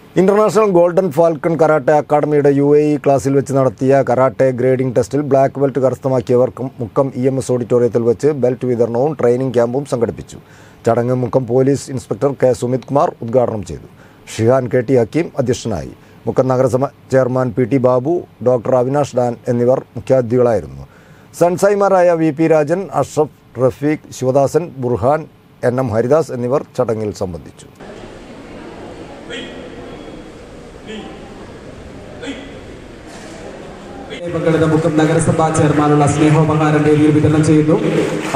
international golden falcon karate അക്കാദമിയുടെ U A E ക്ലാസ്സിൽ വെച്ച് നടത്തിയ കരാട്ടെ ഗ്രേഡിംഗ് ടെസ്റ്റിൽ ബ്ലാക്ക് ബെൽറ്റ് കരസ്ഥമാക്കിയവർക്ക് മുക്കം ഇ എം എസ് ഓഡിറ്റോറിയത്തിൽ വെച്ച് ബെൽറ്റ് വിതരണവും ട്രെയിനിംഗ് ക്യാമ്പും സംഘടിപ്പിച്ചു ചടങ്ങ് Mukkam police inspector K Sumith Kumar ഉദ്ഘാടനം ചെയ്തു ഷിഹാൻ കെ ടി ഹക്കീം അധ്യക്ഷനായി മുക്കം നഗരസഭ chairman P T Babu doctor Avinash Dan എന്നിവർ മുഖ്യാതിഥികളായിരുന്നു സൺസൈമറായ V P Rajan Ashraf Rafeeq Sivadasan Burhan N M Haridas എന്നിവർ ചടങ്ങിൽ സംബന്ധിച്ചു പങ്കെടുത്ത മുക്കം നഗരസഭാ ചെയർമാനുള്ള സ്നേഹോപഹാരം വേദിയിൽ വിതരണം ചെയ്യുന്നു